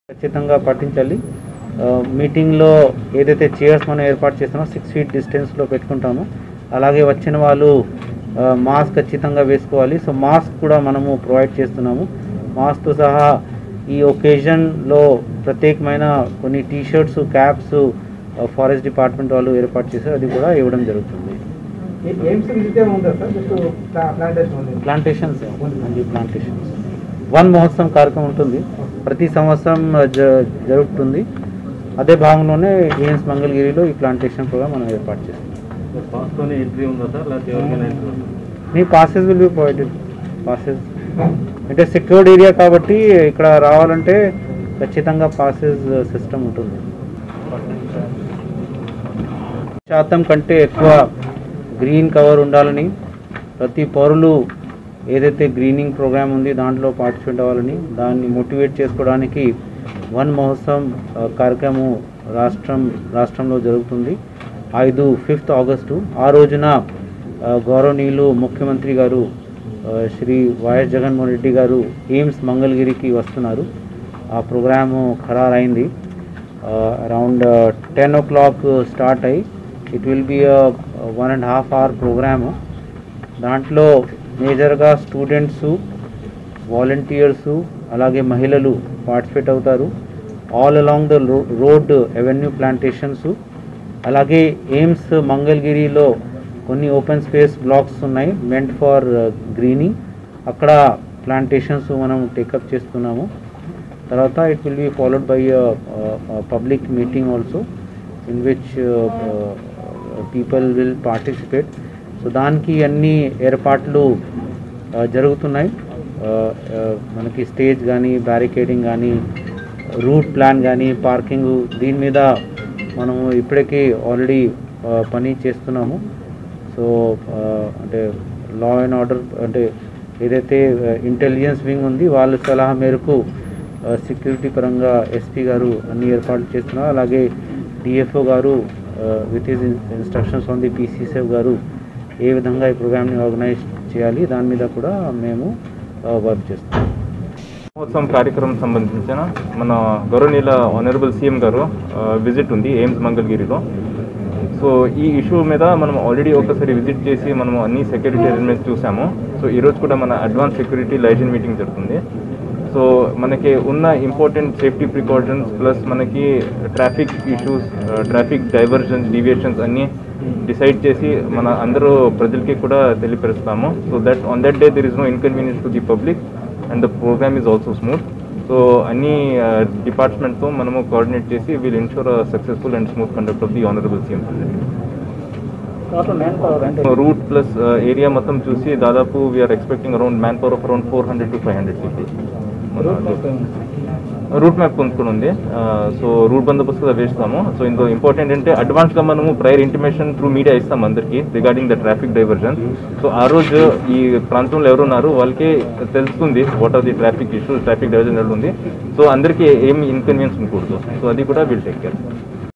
ఖచ్చితంగా పాటించాలి ఆ, మీటింగ్లో ఏదైతే చైర్స్ మనం ఏర్పాటు చేస్తామో సిక్స్ ఫీట్ డిస్టెన్స్లో పెట్టుకుంటాము అలాగే వచ్చిన వాళ్ళు ఆ, మాస్క్ ఖచ్చితంగా వేసుకోవాలి సో మాస్క్ కూడా మనము ప్రొవైడ్ చేస్తున్నాము మాస్క్తో సహా ఈ ఒకేజన్లో ప్రత్యేకమైన కొన్ని T shirts caps forest department వాళ్ళు ఏర్పాటు చేశారు అది కూడా ఇవ్వడం జరుగుతుంది ఎయిమ్స్ విజిట్ ఏమి ఉందా సార్ జస్ట్ ప్లాంటేషన్ ఉంది ప్లాంటేషన్స్ ఓన్లీ ప్లాంటేషన్స్ వన్ మహోత్సవం కార్యక్రమం ఉంటుంది ప్రతి సంవత్సరం జ- జరుగుతుంది అదే భాగంలోనే ఏఎన్స్ మంగళగిరిలో ఈ ప్లాంటేషన్ ప్రోగ్రామ్ మనం ఏర్పాటు చేస్తాం పాస్తోనే ఎంట్రీ ఉందా సార్ లేకపోతే ఎవరికైనా ఎంట్రీ ఉందా మీ passes will be provided passes అంటే సెక్యూర్డ్ ఏరియా కాబట్టి ఇక్కడ రావాలంటే ఖచ్చితంగా పాసెస్ సిస్టమ్ ఉంటుంది శాతం కంటే ఎక్కువ గ్రీన్ కవర్ ఉండాలని ప్రతి పౌరులు ఏదైతే గ్రీనింగ్ ప్రోగ్రామ్ ఉంది దాంట్లో పార్టిసిపేట్ అవ్వాలని దాన్ని మోటివేట్ చేసుకోవడానికి వన్ మహోత్సవం ఆ, కార్యక్రమం రాష్ట్రం రాష్ట్రంలో జరుగుతుంది ఐదు ఫిఫ్త్ ఆగస్టు ఆ రోజున ఆ, గౌరవనీయులు ముఖ్యమంత్రి గారు ఆ, శ్రీ వైఎస్ జగన్మోహన్ రెడ్డి గారు ఎయిమ్స్ మంగళగిరికి వస్తున్నారు ఆ ప్రోగ్రాము ఖరారైంది around ten o'clock start అయ్యి it will be one and half hour program దాంట్లో మేజర్గా స్టూడెంట్స్ వాలంటీర్స్ అలాగే మహిళలు పార్టిసిపేట్ అవుతారు all along the road avenue plantations అలాగే ఎయిమ్స్ మంగళగిరిలో కొన్ని ఓపెన్ స్పేస్ బ్లాక్స్ ఉన్నాయి మెంట్ ఫర్ గ్రీనింగ్ అక్కడ ప్లాంటేషన్స్ మనం టేకప్ చేస్తున్నాము తర్వాత it will be followed by public meeting also in which people will participate so దానికి అన్ని ఏర్పాట్లు ఆ, జరుగుతున్నాయి ఆ, ఆ, మనకి స్టేజ్ కానీ బ్యారికేడింగ్ కానీ రూట్ ప్లాన్ కానీ పార్కింగ్ దీని మీద మనము ఇప్పటికీ ఆల్రెడీ పని చేస్తున్నాము సో ఆ, అంటే లా అండ్ ఆర్డర్ అంటే ఏదైతే ఇంటెలిజెన్స్ వింగ్ ఉంది వాళ్ళ సలహా మేరకు సెక్యూరిటీ పరంగా ఎస్పీ గారు అన్ని ఏర్పాట్లు చేస్తున్నారు అలాగే డిఎఫ్ఓ గారు with his instructions on the PCCF గారు ఏ విధంగా ఈ ప్రోగ్రామ్ని ఆర్గనైజ్ చేయాలి దాని మీద కూడా మేము వర్క్ చేస్తాం మహోత్సవం కార్యక్రమం సంబంధించిన మన గౌరవనీయుల ఆనరబుల్ సీఎం గారు విజిట్ ఉంది ఎయిమ్స్ మంగళగిరిలో సో ఈ ఇష్యూ మీద మనం ఆల్రెడీ ఒకసారి విజిట్ చేసి మనం అన్ని సెక్యూరిటీ అరేంజ్మెంట్స్ చూసాము సో ఈరోజు కూడా మన అడ్వాన్స్ సెక్యూరిటీ లైజన్ మీటింగ్ జరుగుతుంది సో మనకి ఉన్న ఇంపార్టెంట్ సేఫ్టీ ప్రికాషన్స్ ప్లస్ మనకి traffic issues traffic diversions deviations అన్నీ డిసైడ్ చేసి మన అందరూ ప్రజలకి కూడా తెలియపరుస్తాము so that on that day there is no inconvenience to the public and the program is also smooth so అన్ని డిపార్ట్మెంట్తో మనము కోఆర్డినేట్ చేసి will ensure successful and smooth conduct of the honourable CM route plus area మొత్తం చూసి దాదాపు we are expecting around manpower of around four hundred to five hundred fifty route map పొందుకుని ఉంది so root బందోబస్తు కూడా వేస్తాము so ఇందులో important అంటే అడ్వాన్స్గా మనము ప్రయర్ ఇంటిమేషన్ త్రూ మీడియా ఇస్తాం అందరికీ regarding the traffic diversion so ఆ రోజు ఈ ప్రాంతంలో ఎవరున్నారు వాళ్ళకి తెలుస్తుంది what are the traffic issues traffic diversion ఉంది సో అందరికీ ఏమి ఇన్కన్వీనియన్స్ ఉండకూడదు సో అది కూడా విల్ టేక్ కేర్